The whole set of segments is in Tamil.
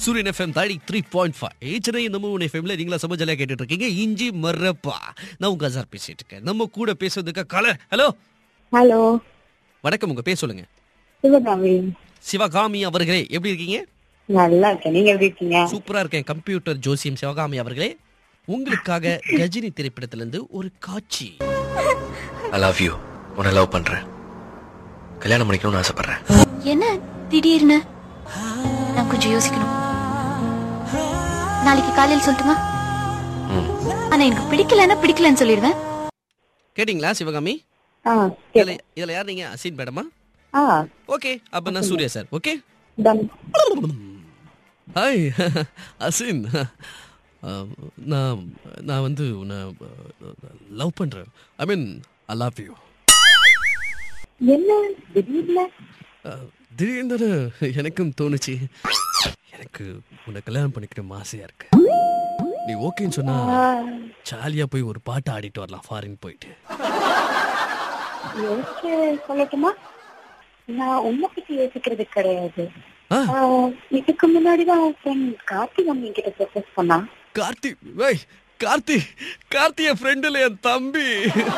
சூரியன் எஃப்எம் தாடி த்ரீ பாயிண்ட் ஃபைவ் சென்னை இந்த மூணு எஃப்எம்ல நீங்களா சமஜாலியா கேட்டுட்டு இருக்கீங்க இஞ்சி மர்ரப்பா நான் உங்க அசார் பேசிட்டு இருக்கேன் நம்ம கூட பேசுறதுக்கு கலர் ஹலோ ஹலோ வணக்கம் உங்க பேர் சொல்லுங்க சிவகாமி சிவகாமி அவர்களே எப்படி இருக்கீங்க நல்லா இருக்கேன் நீங்க எப்படி இருக்கீங்க சூப்பரா இருக்கேன் கம்ப்யூட்டர் ஜோசியம் சிவகாமி அவர்களே உங்களுக்காக கஜினி திரைப்படத்திலிருந்து ஒரு காட்சி ஐ லவ் யூ உன்னை லவ் பண்றேன் கல்யாணம் பண்ணிக்கணும்னு ஆசைப்படுறேன் என்ன திடீர்னு நான் கொஞ்சம் யோசிக்கணும் நாளைக்கு காலையில் சொல்லட்டுமா ஆனா எனக்கு பிடிக்கலன்னா பிடிக்கலன்னு சொல்லிடுவேன் கேட்டிங்களா சிவகாமி ஆ இதுல சரி இதுல யார் நீங்க அசீன் மேடமா ஆ ஓகே அப்ப நான் Suriya sir okay done hi Asin அஹ், நான் நான் வந்து உன்னை லவ் பண்ணுறேன் ஐ மீன் ஐ லவ் யூ என்ன திடீர்னு திடீர்னு எனக்கும் தோணுச்சு எனக்கு உன்னை கல்யாணம் பண்ணிக்கணும் ஆசையாக இருக்கு நீ ஓகேன்னு சொன்னா ஜாலியாக போய் ஒரு பாட்டு ஆடிட்டு வரலாம் ஃபாரின் போயிட்டு யோசிச்சு சொல்லட்டுமா நான் உன்னை பத்தி யோசிக்கிறது கிடையாது ஆ ஆ, இதுக்கு முன்னாடி தான் ஃப்ரெண்ட் கார்த்திக் என்கிட்ட ப்ரொபோஸ் பண்ணா கார்த்தி வேய் கார்த்தி கார்த்தி என் ஃப்ரெண்டில் என் தம்பி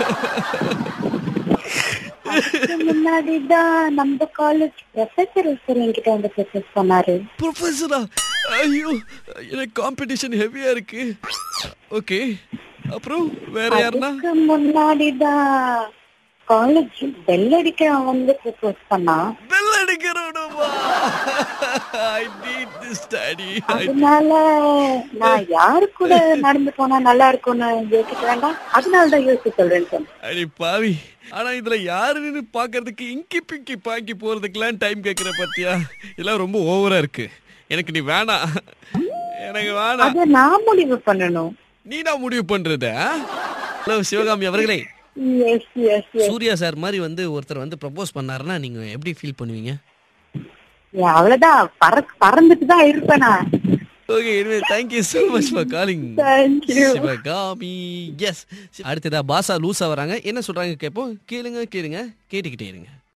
இதுக்கு முன்னாடி தான் நம்ம காலேஜ் ப்ரொஃபசர் ஒருத்தர் என்கிட்ட வந்து ப்ரொபோஸ் பண்ணாரு ப்ரொஃபஸரா ஐயோ எனக்கு காம்படிஷன் ஹெவியா இருக்கு ஓகே அப்புறம் வேற யாருன்னா அதுக்கு முன்னாடி தான் காலேஜ் பெல் அடிக்க வந்து ப்ரொபோஸ் பண்ணா பெல் அடிக்கிறோடுமா ஐ நீட் திஸ் ஸ்டடி அதனால நான் யாரு கூட நடந்து போனா நல்லா இருக்கும்னு யோசிக்க வேண்டாம் அதனால தான் யோசிச்சு சொல்றேன் சொன்னேன் அடி பாவி ஆனா இதுல யாருன்னு பாக்குறதுக்கு இங்கி பிங்கி பாக்கி போறதுக்கெல்லாம் டைம் கேக்குற பாத்தியா இதெல்லாம் ரொம்ப ஓவரா இருக்கு எனக்கு நீ வேணாம் எனக்கு வேணாம் அத நான் முடிவு பண்ணணும் நீ நான் முடிவு பண்றது ஹலோ சிவகாமி அவர்களே yes yes yes Suriya sir மாதிரி வந்து ஒருத்தர் வந்து ப்ரப்போஸ் பண்ணாருன்னா நீங்க எப்படி ஃபீல் பண்ணுவீங்க அவ்வளவுதான் பற பறந்துட்டு தான் இருப்பேன் நான் okay anyway thank you so much for calling Thank you. Sivakami yes அடுத்ததா பாசா லூசா வராங்க என்ன சொல்றாங்க கேட்போம் கேளுங்க கேளுங்க கேட்டுக்கிட்டே இருங்க